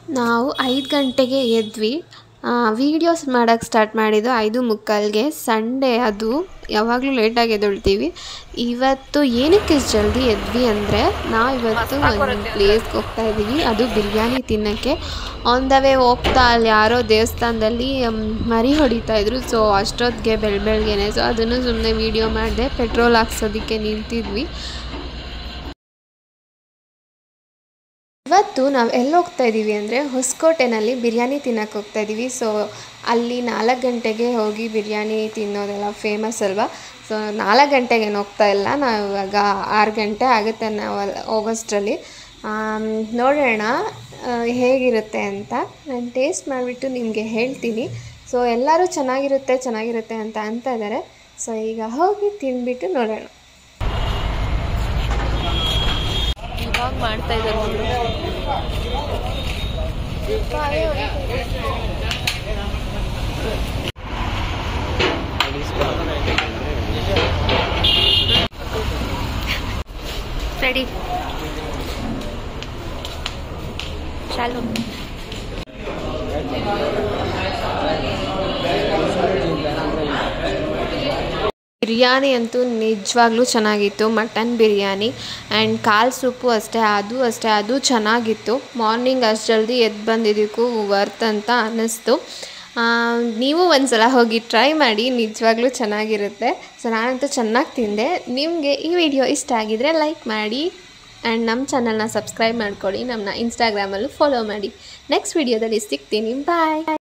ನಾವು ಐದು ಗಂಟೆಗೆ ಎದ್ವಿ ವೀಡಿಯೋಸ್ ಮಾಡೋಕ್ಕೆ ಸ್ಟಾರ್ಟ್ ಮಾಡಿದ್ದು ಐದು ಮುಕ್ಕಾಲ್ಗೆ ಸಂಡೇ ಅದು ಯಾವಾಗಲೂ ಲೇಟಾಗಿ ಎದ್ದೇಳ್ತೀವಿ ಇವತ್ತು ಏನಕ್ಕೆ ಇಷ್ಟು ಜಲ್ದಿ ಎದ್ವಿ ಅಂದರೆ ನಾವು ಇವತ್ತು ಒಂದು ಪ್ಲೇಸ್ಗೆ ಹೋಗ್ತಾ ಇದ್ದೀವಿ ಅದು ಬಿರಿಯಾನಿ ತಿನ್ನೋಕ್ಕೆ ಆನ್ ದ ವೇ ಹೋಗ್ತಾ ಅಲ್ಲಿ ಯಾರೋ ದೇವಸ್ಥಾನದಲ್ಲಿ ಮ್, ಮರಿ ಹೊಡಿತಾ ಇದ್ರು ಸೊ ಅಷ್ಟೊತ್ತಿಗೆ ಬೆಳ ಬೆಳಗ್ಗೆನೆ ಸೊ ಅದನ್ನು ಸುಮ್ಮನೆ ವೀಡಿಯೋ ಮಾಡಿದೆ ಪೆಟ್ರೋಲ್ ಹಾಕ್ಸೋದಕ್ಕೆ ನಿಂತಿದ್ವಿ ಇವತ್ತು ನಾವು ಎಲ್ಲಿ ಹೋಗ್ತಾ ಇದ್ದೀವಿ ಅಂದರೆ ಹೊಸಕೋಟೆನಲ್ಲಿ ಬಿರಿಯಾನಿ ತಿನ್ನಕ್ಕೆ ಹೋಗ್ತಾ ಇದ್ದೀವಿ ಸೊ ಅಲ್ಲಿ ನಾಲ್ಕು ಗಂಟೆಗೆ ಹೋಗಿ ಬಿರಿಯಾನಿ ತಿನ್ನೋದೆಲ್ಲ ಫೇಮಸ್ ಅಲ್ವಾ ಸೊ ನಾಲ್ಕು ಗಂಟೆಗೆ ಏನು ಹೋಗ್ತಾ ಇಲ್ಲ ನಾವು ಇವಾಗ ಆರು ಗಂಟೆ ಆಗುತ್ತೆ ನಾವು ಅಲ್ಲಿ ಹೋಗೋಷ್ಟರಲ್ಲಿ ಆಮ್, ನೋಡೋಣ ಆ, ಹೇಗಿರುತ್ತೆ ಅಂತ ನಾನು ಟೇಸ್ಟ್ ಮಾಡಿಬಿಟ್ಟು ನಿಮಗೆ ಹೇಳ್ತೀನಿ ಸೊ ಎಲ್ಲರೂ ಚೆನ್ನಾಗಿರುತ್ತೆ ಚೆನ್ನಾಗಿರುತ್ತೆ ಅಂತ ಅಂತ ಇದ್ದಾರೆ ಸೊ ಈಗ ಹೋಗಿ ತಿಂದ್ಬಿಟ್ಟು ನೋಡೋಣ ಇವಾಗ ಮಾಡ್ತಾ ಇದ್ದಾರೆ ನೋಡು ರೆಡಿ ಚಾಲು ಬಿರಿಯಾನಿ ಅಂತೂ ನಿಜವಾಗ್ಲೂ ಚೆನ್ನಾಗಿತ್ತು ಮಟನ್ ಬಿರಿಯಾನಿ ಆ್ಯಂಡ್ ಕಾಲು ಸೂಪು ಅಷ್ಟೇ ಅದು ಅಷ್ಟೇ ಅದು ಚೆನ್ನಾಗಿತ್ತು ಮಾರ್ನಿಂಗ್ ಅಷ್ಟು ಜಲ್ದಿ ಎದ್ದು ಬಂದಿದ್ದಕ್ಕೂ ವರ್ತ್ ಅಂತ ಅನ್ನಿಸ್ತು ಆ, ನೀವು ಒಂದು ಸಲ ಹೋಗಿ ಟ್ರೈ ಮಾಡಿ ನಿಜವಾಗ್ಲೂ ಚೆನ್ನಾಗಿರುತ್ತೆ ಸೊ ನಾನಂತೂ ಚೆನ್ನಾಗಿ ತಿಂದೆ ನಿಮಗೆ ಈ ವಿಡಿಯೋ ಇಷ್ಟ ಆಗಿದರೆ ಲೈಕ್ ಮಾಡಿ ಆ್ಯಂಡ್ ನಮ್ಮ ಚಾನಲ್ನ ಸಬ್ಸ್ಕ್ರೈಬ್ ಮಾಡ್ಕೊಳ್ಳಿ ನಮ್ಮನ್ನ ಇನ್ಸ್ಟಾಗ್ರಾಮಲ್ಲೂ ಫಾಲೋ ಮಾಡಿ ನೆಕ್ಸ್ಟ್ ವಿಡಿಯೋದಲ್ಲಿ ಸಿಗ್ತೀನಿ ಬಾಯ್